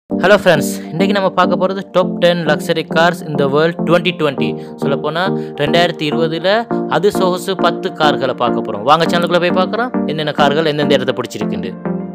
hello friends இன்றைக்கி நம்ம பார்க்க போகிறது டாப் டென் லக்ஸரி கார்ஸ் இந்த வேர்ல்ட் டுவெண்ட்டி டுவெண்ட்டி சொல்லப்போனால் ரெண்டாயிரத்தி இருபதில் அது சொகுசு பத்து கார்களை பார்க்க போகிறோம் வாங்க சேனலுக்குள்ளே போய் பார்க்குறோம் என்னென்ன கார்கள் எந்தெந்த இடத்த பிடிச்சிருக்குண்டு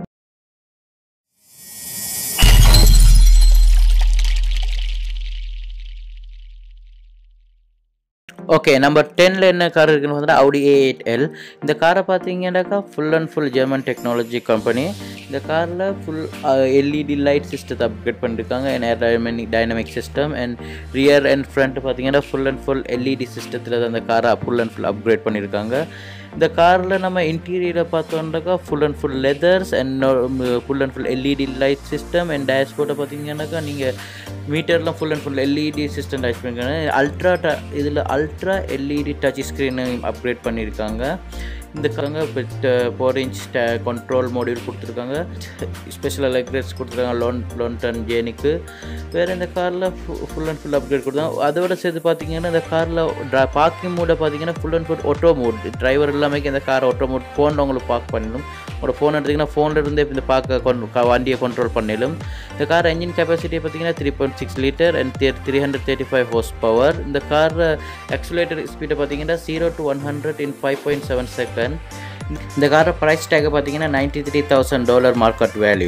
ஓகே நம்பர் டென்னில் என்ன கார் இருக்குன்னு பார்த்தா அவுடி ஏ எயிட் எல் இந்த காரை பார்த்தீங்கன்னாக்கா full and full German technology company இந்த காரில் ஃபுல் எல்இடி லைட் சிஸ்டத்தை அப்கிரேட் பண்ணியிருக்காங்க and aerodynamic dynamic system and rear and front பார்த்தீங்கன்னா ஃபுல் அண்ட் ஃபுல் எல்இடி சிஸ்டத்தில் தான் அந்த காரை ஃபுல் அண்ட் ஃபுல் அப்கிரேட் பண்ணியிருக்காங்க இந்த காரில் நம்ம இன்டீரியரை பார்த்தோம்னாக்கா full and full leathers and full and full LED light system and டேஷ்போர்ட்டை பார்த்தீங்கன்னாக்கா நீங்கள் மீட்டர்லாம் full and full LED system touch பண்ணியிருக்காங்க அல்ட்ரா ட இதில் ultra LED touch screen upgrade பண்ணியிருக்காங்க இந்த காரங்க ஃபோர் இன்ச் கண்ட்ரோல் மாடியூல் கொடுத்துருக்காங்க ஸ்பெஷல் எலக்ட்ரேட்ஸ் கொடுத்துருக்காங்க லோன் லோன்டன் ஜேனிக்கு வேறு இந்த காரில் ஃபுல் அண்ட் ஃபுல் அப்கிரேட் கொடுத்தாங்க அதோட சேர்த்து பார்த்தீங்கன்னா இந்த காரில் ட்ரா பார்க்கிங் மூடை பார்த்தீங்கன்னா full and full auto mode driver எல்லாமே இந்த கார் ஆட்டோ மோட் ஃபோன் உங்களுக்கு பார்க் பண்ணிடும் உங்களோட ஃபோன் எடுத்திங்கன்னா ஃபோனில் இருந்தே இந்த பார்க்க கொண்டு வண்டியை கண்ட்ரோல் பண்ணிடும் இந்த கார் என்ஜின் கெப்பாசிட்டி பார்த்தீங்கன்னா three point six litre and three hundred thirty five hose horsepower இந்த கார் ஆக்சுலேட்டர் ஸ்பீடை பார்த்தீங்கன்னா zero to one hundred in five point seven second இந்த காரை ப்ரைஸ் டேக்கை பார்த்தீங்கன்னா ninety three thousand dollar market value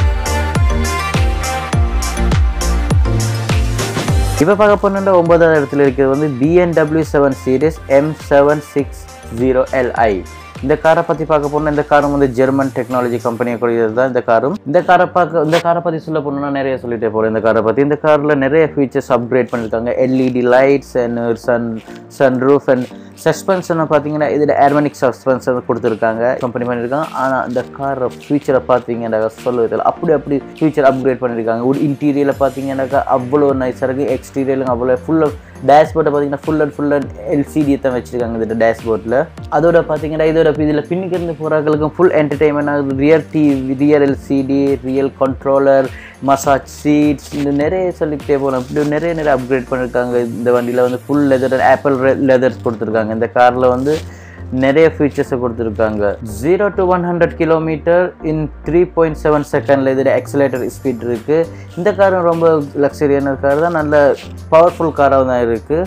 இப்போ பார்க்க போன ஒன்பதாவது இடத்துல இருக்கிறது வந்து BMW seven series M seven six zero L I இந்த காரை பற்றி பார்க்க போனால் இந்த காரும் வந்து ஜெர்மன் டெக்னாலஜி கம்பெனியை கூடியது தான் இந்த காரும் இந்த காரை பார்க்க இந்த காரை பற்றி சொல்ல போனோம்னா நிறைய சொல்லிட்டே போகிறேன் இந்த காரை பற்றி இந்த காரில் நிறைய ஃபீச்சர்ஸ் அப்கிரேட் பண்ணியிருக்காங்க LED lights and sun sunroof and சஸ்பென்ஷனை பார்த்தீங்கன்னா இதில் ஏர்மனிக் சஸ்பென்ஷன் கொடுத்துருக்காங்க கம்பெனி பண்ணியிருக்காங்க ஆனால் இந்த கார் ஃபியூச்சரை பார்த்தீங்கன்னாக்கா சொல்லுவதில்லை அப்படி அப்படி ஃபியூச்சர் அப்கிரேட் பண்ணியிருக்காங்க ஒரு இன்டீரியரில் பார்த்தீங்கன்னாக்கா அவ்வளோ நைஸாக இருக்குது எக்ஸ்டீரியரில் அவ்வளோ ஃபுல்லாக டேஷ்போர்ட்டை பார்த்தீங்கன்னா full and full and LCD தான் வச்சுருக்காங்க இந்த டேஷ்போர்ட்டில் அதோட பார்த்தீங்கன்னா இதோட இதில் பின்னுக்கு இருந்து போகிறாங்களுக்கும் ஃபுல் என்டர்டைன்மெண்ட் ஆகுது rear TV rear LCD real controller massage seats இந்த நிறைய சொல்லிக்கிட்டே போகலாம் இப்படி நிறைய நிறைய அப்கிரேட் பண்ணியிருக்காங்க இந்த வண்டியில் வந்து ஃபுல் லெதர் ஆப்பிள் லெதர்ஸ் கொடுத்துருக்காங்க இந்த காரில் வந்து நிறைய ஃபீச்சர்ஸை கொடுத்துருக்காங்க zero to one hundred kilometre in three point seven செகண்டில் இதில் எக்ஸலேட்டர் ஸ்பீட் இருக்குது இந்த காரும் ரொம்ப லக்ஸரியான கார் தான் நல்ல பவர்ஃபுல் காராக தான் இருக்குது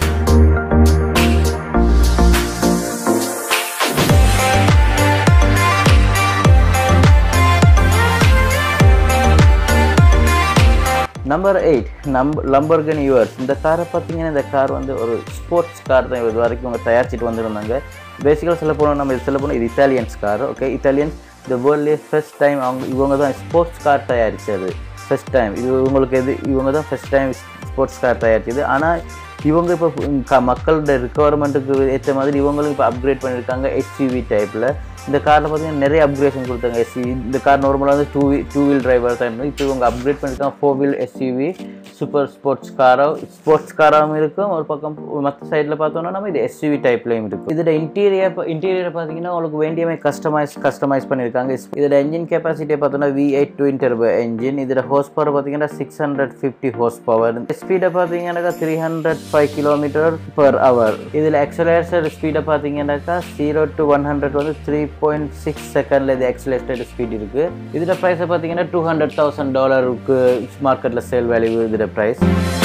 நம்பர் எயிட் நம்ப லம்பர்கன் யூஎஸ் இந்த காரை பார்த்தீங்கன்னா இந்த கார் வந்து ஒரு ஸ்போர்ட்ஸ் கார் தான் இது வரைக்கும் அவங்க தயாரிச்சிட்டு வந்திருந்தாங்க பேசிக்கலாக சொல்ல போனால் நம்ம இது சொல்ல போனால் இது இத்தாலியன்ஸ் கார் ஓகே இத்தாலியன்ஸ் இந்த வேர்ல்ட்லேயே ஃபஸ்ட் டைம் அவங்க இவங்க தான் ஸ்போர்ட்ஸ் கார் தயாரித்தது ஃபஸ்ட் டைம் இது இவங்களுக்கு எது இவங்க தான் ஃபஸ்ட் டைம் ஸ்போர்ட்ஸ் கார் தயாரிச்சது ஆனால் இவங்க இப்போ மக்களோட ரிக்குவயர்மெண்ட்டுக்கு ஏற்ற மாதிரி இவங்களும் இப்போ அப்கிரேட் பண்ணியிருக்காங்க எஸ்யூவி டைப்பில் இந்த காரில் பார்த்தீங்கன்னா நிறைய அப்கிரேஷன் கொடுத்தாங்க எஸ்யூவி இந்த கார் நார்மலாக வந்து two wheel two wheel driver தான் இருந்தது இப்போ இவங்க அப்கிரேட் பண்ணியிருக்காங்க four wheel SUV super sports காராக ஸ்போர்ட்ஸ் காராகவும் இருக்கும் ஒரு பக்கம் மற்ற சைடில் பார்த்தோம்னா நம்ம இது எஸ்யூவி டைப்லையும் இருக்கும் இதோட இன்டீரியர் இன்டீரியர் பார்த்தீங்கன்னா உங்களுக்கு வேண்டியமே கஸ்டமைஸ் கஸ்டமைஸ் பண்ணியிருக்காங்க இதோட என்ஜின் கெப்பாசிட்டியை பார்த்தோன்னா V eight twin turbo engine இதோட ஹோஸ் பவர் பார்த்தீங்கன்னா six hundred fifty horse power ஸ்பீடை பார்த்தீங்கன்னாக்கா three hundred five kilometre per hour இதில் எக்ஸலேட்டர் ஸ்பீடை பார்த்தீங்கன்னாக்கா ஜீரோ டு ஒன் ஹண்ட்ரட் வந்து த்ரீ பாயிண்ட் சிக்ஸ் செகண்டில் இது எக்ஸலேட்டட் ஸ்பீட் இருக்குது இதோட ப்ரைஸை பார்த்தீங்கன்னா டூ ஹண்ட்ரட் தௌசண்ட் டாலருக்கு மார்க்கெட்டில் சேல் வேல்யூ இதோட price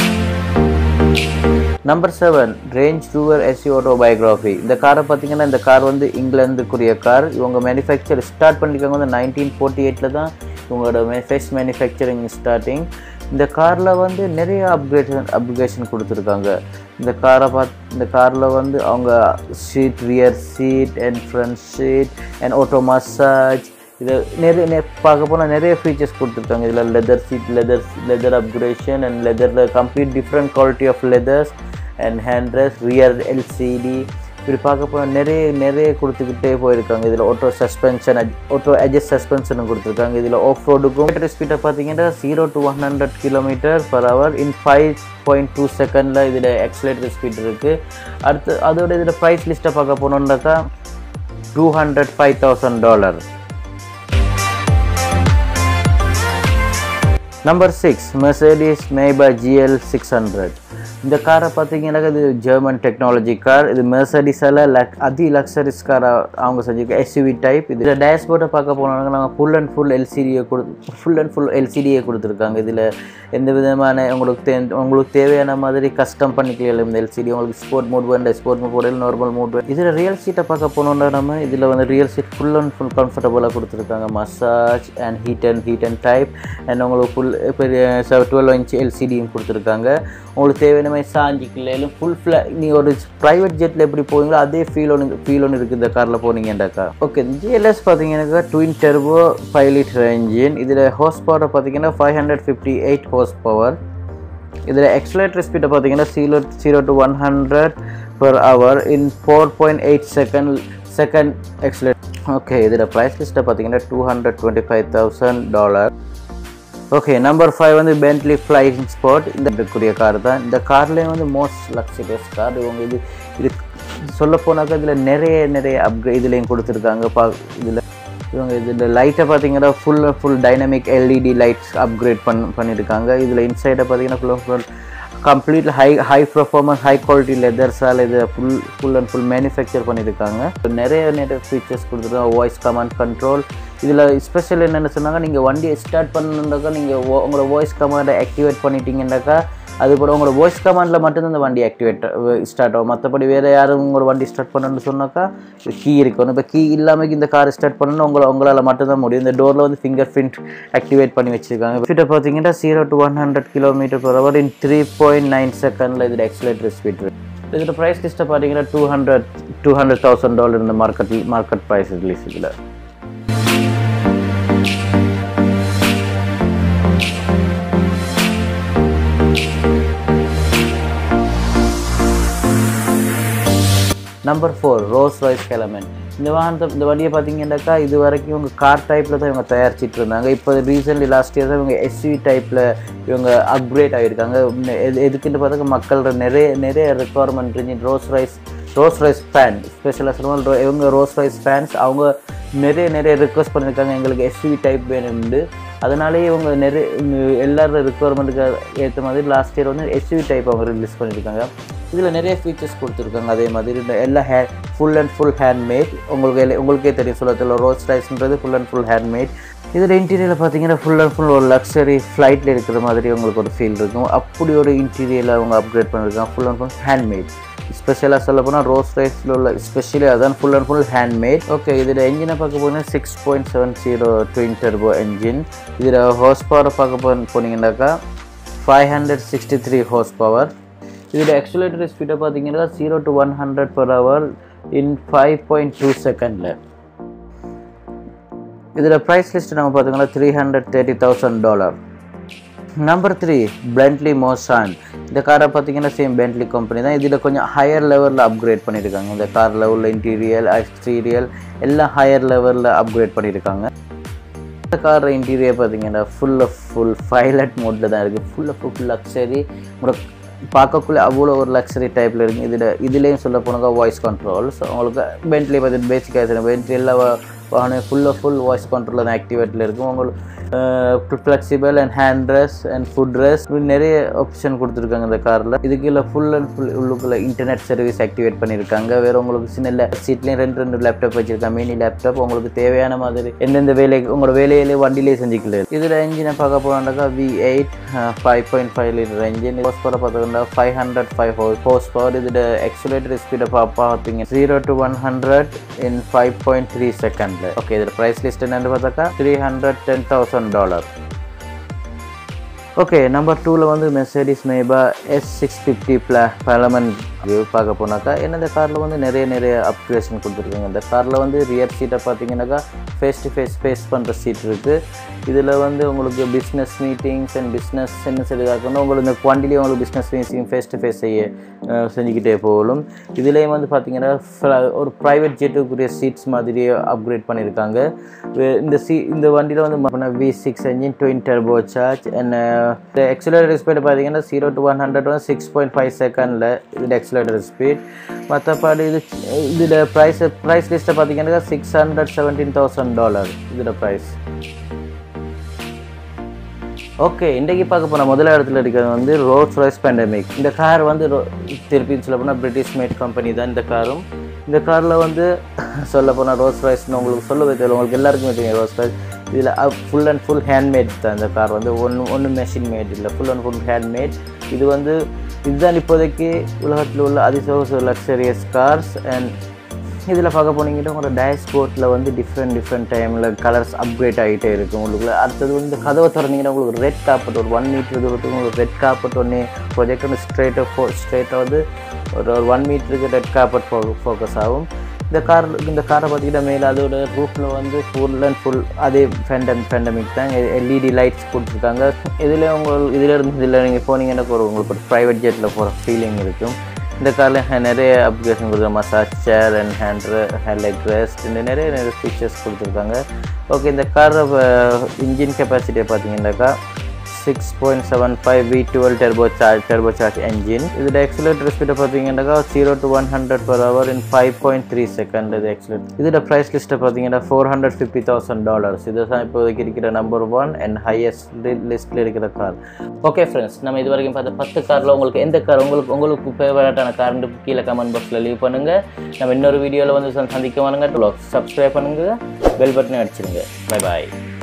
number seven Range Rover SC Autobiography இந்த காரை பார்த்தீங்கன்னா இந்த கார் வந்து இங்கிலாந்துக்குரிய கார் இவங்க மேனுஃபேக்சர் ஸ்டார்ட் பண்ணியிருக்காங்க வந்து நைன்டீன் ஃபோர்ட்டி எயிட்டில் தான் இவங்களோட ஃபெஸ்ட் மேனுஃபேக்சரிங் ஸ்டார்டிங் இந்த காரில் வந்து நிறைய அப்கிரேஷன் அப்கிரேஷன் கொடுத்துருக்காங்க இந்த காரை பார்த்து இந்த காரில் வந்து அவங்க seat rear seat and front seat and auto massage இதை நிறைய பார்க்க போனால் நிறைய ஃபீச்சர்ஸ் கொடுத்துருக்காங்க இதில் leather seat leather leather upgradation and லெதரில் complete different quality of leathers and hand rest rear LCD இப்படி பார்க்க போனால் நிறைய நிறைய கொடுத்துக்கிட்டே போயிருக்காங்க இதில் ஆட்டோ சஸ்பென்ஷன் ஆட்டோ அட்ஜஸ்ட் சஸ்பென்ஷனும் கொடுத்துருக்காங்க இதில் ஆஃப் ரோடுக்கும் மீட்டர் ஸ்பீடை பார்த்தீங்கன்னா zero to one hundred kilometre per hour in five point two செகண்டில் இதில் எக்ஸலேட்டர் ஸ்பீட் இருக்குது அடுத்து அதோட இதில் ப்ரைஸ் லிஸ்ட்டை பார்க்க போனோம்னாக்கா two hundred five thousand dollar number six Mercedes Maybach GL six hundred இந்த காரை பார்த்தீங்கன்னா இது ஜெர்மன் டெக்னாலஜி கார் இது மெர்சடிஸால் லக் அதி லக்ஸரிஸ் கார் அவங்க செஞ்சுருக்க எஸ்யூவி டைப் இது டேஷ்போர்ட்டை பார்க்க போனாங்க நாங்கள் ஃபுல் அண்ட் ஃபுல் எல்சிடியை கொடு ஃபுல் அண்ட் ஃபுல் எல்சிடியை கொடுத்துருக்காங்க இதில் எந்த விதமான உங்களுக்கு தே உங்களுக்கு தேவையான மாதிரி கஸ்டம் பண்ணிக்கலாம் இந்த எல்சிடி உங்களுக்கு ஸ்போர்ட் மோட் வேണ്ട ஸ்போர்ட் மோட் போடல நார்மல் மோட் வேணும் இதில் ரியல் சீட்டை பார்க்க போனோம்னா நம்ம இதில் வந்து rear seat full and full கம்ஃபர்டபுளாக கொடுத்துருக்காங்க massage and heat and heat and type and உங்களுக்கு ஃபுல் பெரிய டுவெல் இன்ச் எல்சிடியும் கொடுத்துருக்காங்க உங்களுக்கு தேவையான மாதிரி சாஞ்சிக்கலையிலும் ஃபுல் ஃபில் நீங்கள் ஒரு ப்ரைவேட் ஜெட்டில் எப்படி போவீங்களோ அதே ஃபீல் ஒன்று ஃபீல் ஒன்று இருக்குது இந்த காரில் போனீங்கன்னாக்கா ஓகே ஜிஎல்எஸ் பார்த்தீங்கன்னாக்கா twin turbo five litre engine இதில் ஹோஸ் பவர் பார்த்தீங்கன்னா five hundred fifty eight horse power இதில் எக்ஸலேட்டர் ஸ்பீடை பார்த்தீங்கன்னா zero zero to one hundred per hour in four point eight second second accelerate okay இதில் price லிஸ்ட்டை பார்த்தீங்கன்னா two hundred twenty five thousand dollar okay number five வந்து Bentley Flying Spur இந்த இருக்கக்கூடிய car தான் இந்த கார்லேயே வந்து மோஸ்ட் லக்ஸரியஸ் கார் இவங்க இது இது சொல்ல போனாக்கா இதில் நிறைய நிறைய அப்கிரேட் இதுலேயும் கொடுத்துருக்காங்க பா இதில் இவங்க இதில் லைட்டை பார்த்தீங்கன்னா full full dynamic LED lights upgrade பண் பண்ணியிருக்காங்க இதில் இன்சைடை பார்த்தீங்கன்னா full full complete high high performance high quality லெதர்ஸால் இதை full full and full manufacture பண்ணியிருக்காங்க நிறைய நிறைய ஃபீச்சர்ஸ் கொடுத்துருக்காங்க வாய்ஸ் கமாண்ட் கண்ட்ரோல் இதில் ஸ்பெஷல் என்னென்னு சொன்னாங்க நீங்கள் வண்டியை ஸ்டார்ட் பண்ணணுன்னாக்கா நீங்கள் உங்களோட வாய்ஸ் கமாண்டை ஆக்டிவேட் பண்ணிட்டீங்கன்னாக்கா அது கூட உங்களோட வாய்ஸ் கமாண்டில் மட்டும்தான் இந்த வண்டி ஆக்டிவேட் ஸ்டார்ட் ஆகும் மற்றபடி வேறு யாரும் உங்களோட வண்டி ஸ்டார்ட் பண்ணணும்னு சொன்னாக்கா கீ இருக்கணும் இப்போ கீ இல்லாமல் இந்த கார் ஸ்டார்ட் பண்ணணும் உங்களை உங்களால் மட்டும்தான் முடியும் இந்த டோரில் வந்து ஃபிங்கர் பிரிண்ட் ஆக்டிவேட் பண்ணி வச்சுருக்காங்க ஸ்பீட்டை பார்த்தீங்கன்னா zero to one hundred kilometre per hour in three point nine செகண்டில் இதில் எக்ஸலேட்டர் ஸ்பீட் இருக்குது இதோட ப்ரைஸ் லிஸ்ட்டை பார்த்தீங்கன்னா two hundred two hundred thousand dollar இந்த மார்க்கெட் மார்க்கெட் ப்ரைஸ் ரிலீஸ் இதில் number four Rolls Royce Cullinan இந்த வாகனத்தை இந்த வண்டியை பார்த்தீங்கன்னாக்கா இது வரைக்கும் இவங்க கார் டைப்பில் தான் இவங்க தயாரிச்சிட்டு இருந்தாங்க இப்போ ரீசெண்ட்லி லாஸ்ட் இயர் தான் இவங்க எஸ்யூவி டைப்பில் இவங்க அப்கிரேட் ஆகியிருக்காங்க எது எதுக்குன்னு பார்த்தாக்க மக்களோட நிறைய நிறைய ரெக்குவயர்மெண்ட் இருந்துச்சு Rolls Royce Rolls Royce fan ஸ்பெஷலாக சொல்லுவாங்க இவங்க ரோஸ் ரைஸ் ஃபேன்ஸ் அவங்க நிறைய நிறைய ரிக்வஸ்ட் பண்ணியிருக்காங்க எங்களுக்கு எஸ்யூவி டைப் வேணும்னு அதனாலேயே இவங்க நிறைய எல்லாரோட ரிக்குவயர்மெண்ட்டுக்கு ஏற்ற மாதிரி லாஸ்ட் இயர் வந்து எஸ்யூவி டைப் அவங்க ரிலீஸ் பண்ணியிருக்காங்க இதில் நிறைய ஃபீச்சர்ஸ் கொடுத்துருக்காங்க அதே மாதிரி இந்த எல்லா ஹே ஃபுல் அண்ட் ஃபுல் ஹேண்ட்மேட் உங்களுக்கு எல்லா உங்களுக்கே தெரியும் சொல்லத்தில் ரோஸ் ரைஸ்ன்றது ஃபுல் அண்ட் ஃபுல் ஹேண்ட்மேட் இதில் இன்டீரியரில் பார்த்தீங்கன்னா ஃபுல் அண்ட் ஃபுல் ஒரு லக்ஸரி ஃப்ளைட்டில் இருக்கிற மாதிரி உங்களுக்கு ஒரு ஃபீல் இருக்கும் அப்படி ஒரு இன்டீரியரில் அவங்க அப்கிரேட் பண்ணியிருக்காங்க ஃபுல் அண்ட் ஃபுல் ஹேண்ட்மேட் ஸ்பெஷலாக சொல்ல போனால் ரோஸ் ரைஸில் உள்ள ஸ்பெஷலி அதான் full and full handmade okay இதில் என்ஜினை பார்க்க போனால் six point seven zero twin turbo engine இதில் ஹோஸ் பவரை பார்க்க போ போனீங்கன்னாக்கா five hundred sixty three horse power இதில் எக்ஸலேட்டர் ஸ்பீடை பார்த்தீங்கன்னா zero to one hundred per hour in five point two செகண்டில் இதில் ப்ரைஸ் லிஸ்ட் நம்ம பார்த்தீங்கன்னா three hundred thirty thousand dollar number three Bentley Mulsanne இந்த காரை பார்த்தீங்கன்னா சேம் பென்ட்லி கம்பெனி தான் இதில் கொஞ்சம் ஹையர் லெவலில் அப்கிரேட் பண்ணியிருக்காங்க இந்த காரில் உள்ள இன்டீரியல் எக்ஸ்டீரியல் எல்லாம் ஹையர் லெவலில் அப்கிரேட் பண்ணியிருக்காங்க இந்த கார் இன்டீரியர் பார்த்தீங்கன்னா ஃபுல் ஆஃப் ஃபுல் ஃபைலட் மோட்டில் தான் இருக்குது ஃபுல் ஆஃப் ஃபுல் லக்ஸரி உங்களுக்கு பார்க்கக்குள்ள அவ்வளோ ஒரு லக்ஸரி டைப்பில் இருக்குது இதில் இதுலேயும் சொல்ல போனாங்க வாய்ஸ் கண்ட்ரோல் ஸோ உங்களுக்கு பென்ட்லி பார்த்து பேசிக்காக பென்ட்லி எல்லா வாகனம் full of full voice control தான் ஆக்டிவேட்டில் இருக்கும் உங்களுக்கு flexible and hand rest and foot rest நிறைய ஆப்ஷன் கொடுத்துருக்காங்க இந்த காரில் இதுக்கு இல்லை ஃபுல் அண்ட் ஃபுல் உள்ளுக்குள்ள இன்டர்நெட் சர்வீஸ் ஆக்டிவேட் பண்ணியிருக்காங்க வேறு உங்களுக்கு சின்ன சீட்லேயும் ரெண்டு ரெண்டு லேப்டாப் வச்சுருக்காங்க மினி லேப்டாப் உங்களுக்கு தேவையான மாதிரி எந்தெந்த வேலை உங்களோட வேலையிலே வண்டியிலே செஞ்சுக்கல இதில் என்ஜினை பார்க்க போனாக்கா V eight five point five litre engine horse power பார்த்தோம்னா five hundred five hose power இதில் எக்ஸலேட்டர் ஸ்பீடை பா பார்த்தீங்க zero to one hundred in five point three செகண்டில் ஓகே இதில் ப்ரைஸ் லிஸ்ட் என்னன்னு பார்த்தாக்கா three hundred ten thousand dollar okay number டூவில் வந்து Mercedes Maybach S six fifty ப்ளா பலமன் வியூ பார்க்க போனாக்கா என்ன இந்த காரில் வந்து நிறைய நிறைய அப்கிரேஷன் கொடுத்துருக்காங்க இந்த காரில் வந்து ரியர் சீட்டை பார்த்தீங்கன்னாக்கா ஃபேஸ் டு ஃபேஸ் ஃபேஸ் பண்ணுற சீட் இருக்குது இதில் வந்து உங்களுக்கு பிஸ்னஸ் மீட்டிங்ஸ் அண்ட் பிஸ்னஸ் என்ன செய்யணும் உங்களுக்கு இந்த குவான்டிட்டியும் உங்களுக்கு business meeting face to face செய்ய செஞ்சுக்கிட்டே போகலும் இதுலேயும் வந்து பார்த்தீங்கன்னா ஒரு ப்ரைவேட் ஜெட்டுக்குரிய சீட்ஸ் மாதிரியே அப்கிரேட் பண்ணியிருக்காங்க இந்த சீ இந்த வண்டியில் வந்து V six engine twin turbo charge and இந்த எக்ஸலேட்டர் ஸ்பீடு பார்த்தீங்கன்னா ஜீரோ டு ஒன் ஹண்ட்ரட் வந்து சிக்ஸ் பாயிண்ட் ஃபைவ் செகண்டில் இதில் எக்ஸலேட்டர் ஸ்பீட் மற்றபடி இது இதில் ப்ரைஸ் ப்ரைஸ் லிஸ்ட்டை பார்த்தீங்கன்னா six hundred seventeen thousand dollar இதில் ப்ரைஸ் ஓகே இன்றைக்கு பார்க்க போன முதல் இடத்துல இருக்கிறது வந்து ரோல்ஸ் ராய்ஸ் பேண்டமிக் இந்த கார் வந்து ரோ- திருப்பி சொல்ல போனால் பிரிட்டிஷ் மேட் கம்பெனி தான் இந்த காரும் இந்த காரில் வந்து சொல்ல போனால் ரோல்ஸ் ராய்ஸ்னு உங்களுக்கு சொல்லவே தெரியல உங்களுக்கு எல்லாருக்குமே தெரியும் ரோல்ஸ் ராய்ஸ் இதில் ஃபுல் அண்ட் ஃபுல் ஹேண்ட்மேட் தான் இந்த கார் வந்து ஒன்று ஒன்று மெஷின் மேட் இல்லை ஃபுல் அண்ட் ஃபுல் ஹேண்ட்மேட் இது வந்து இதுதான் இப்போதைக்கு உலகத்தில் உள்ள அதிசோக லக்ஸரியஸ் கார்ஸ் அண்ட் இதில் பார்க்க போனீங்கன்னா உங்களோட டேஷ்போர்ட்டில் வந்து டிஃப்ரெண்ட் டிஃப்ரெண்ட் டைமில் கலர்ஸ் அப்கிரேட் ஆகிட்டே இருக்கும் உங்களுக்கு அடுத்தது வந்து கதவை திறந்தீங்கன்னா உங்களுக்கு ரெட் காப்பட் ஒரு ஒன் மீட்டர் தூரத்துக்கு உங்களுக்கு ரெட் காப்பட் ஒன்று ப்ரொஜெக்ட் ஒன்று ஸ்ட்ரெயிட்டாக ஃபோ ஸ்ட்ரெயிட்டாக வந்து ஒரு ஒரு ஒன் மீட்டருக்கு ரெட் காப்பட் ஃபோ ஃபோக்கஸ் ஆகும் இந்த கார் இந்த காரை பார்த்தீங்கன்னா மேலே அதோட ரூஃபில் வந்து ஃபுல் அண்ட் ஃபுல் அதே ஃபேண்டம் ஃபேண்டமிக் தான் எல்இடி லைட்ஸ் கொடுத்துருக்காங்க இதில் உங்கள் இதில் இருந்து இதில் நீங்கள் போனீங்கன்னா ஒரு உங்களுக்கு ஒரு ப்ரைவேட் ஜெட்டில் போகிற ஃபீலிங் இருக்கும் இந்த காரில் நிறைய அப்ளிகேஷன் கொடுத்துருக்காங்க massage chair and hand hand leg rest இந்த நிறைய நிறைய ஃபீச்சர்ஸ் கொடுத்துருக்காங்க ஓகே இந்த கார் இன்ஜின் கெப்பாசிட்டியை பார்த்தீங்கன்னாக்கா six point seven five V twelve turbo charge turbo charge engine இதோட எக்ஸலேட்டர் ஸ்பீடை பார்த்தீங்கன்னாக்கா zero to one hundred per hour in five point three second இது எக்ஸலேட் இதோட ப்ரைஸ் லிஸ்ட்டை பார்த்தீங்கன்னா four hundred fifty thousand dollars இதுதான் இப்போதைக்கு இருக்கிற நம்பர் ஒன் அண்ட் ஹையஸ்ட் லிஸ்ட்டில் இருக்கிற கார் ஓகே ஃப்ரெண்ட்ஸ் நம்ம இது வரைக்கும் பார்த்த பத்து காரில் உங்களுக்கு எந்த கார் உங்களுக்கு உங்களுக்கு ஃபேவரட்டான கார்னு கீழே கமெண்ட் பாக்ஸில் லீவ் பண்ணுங்கள் நம்ம இன்னொரு வீடியோவில் வந்து சந்திக்க வாங்க சப்ஸ்கிரைப் பண்ணுங்கள் பெல் பட்டனை அடிச்சிருங்க பை பாய்